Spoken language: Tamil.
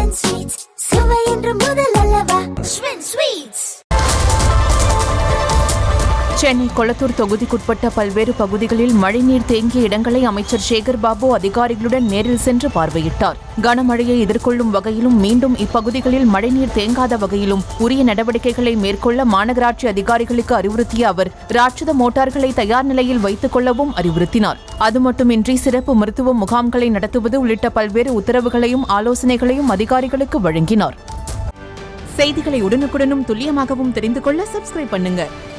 Schwinn Sweets. சுவை என்று முதல் அல்லவா Schwinn Sweets. சென்னை கொளத்தூர் தொகுதிக்குட்பட்ட பல்வேறு பகுதிகளில் மழைநீர் தேங்கிய இடங்களை அமைச்சர் சேகர் பாபு அதிகாரிகளுடன் நேரில் சென்று பார்வையிட்டார் கனமழையை எதிர்கொள்ளும் வகையிலும் மீண்டும் இப்பகுதிகளில் மழைநீர் தேங்காத வகையிலும் உரிய நடவடிக்கைகளை மேற்கொள்ள மாநகராட்சி அதிகாரிகளுக்கு அறிவுறுத்திய அவர் ராட்சத மோட்டார்களை தயார் நிலையில் வைத்துக் கொள்ளவும் அறிவுறுத்தினார் அது மட்டுமின்றி சிறப்பு மருத்துவ முகாம்களை நடத்துவது உள்ளிட்ட பல்வேறு உத்தரவுகளையும் ஆலோசனைகளையும் அதிகாரிகளுக்கு வழங்கினார் செய்திகளை உடனுக்குடனும் துல்லியமாகவும் தெரிந்து கொள்ள சப்ஸ்கிரைப் பண்ணுங்க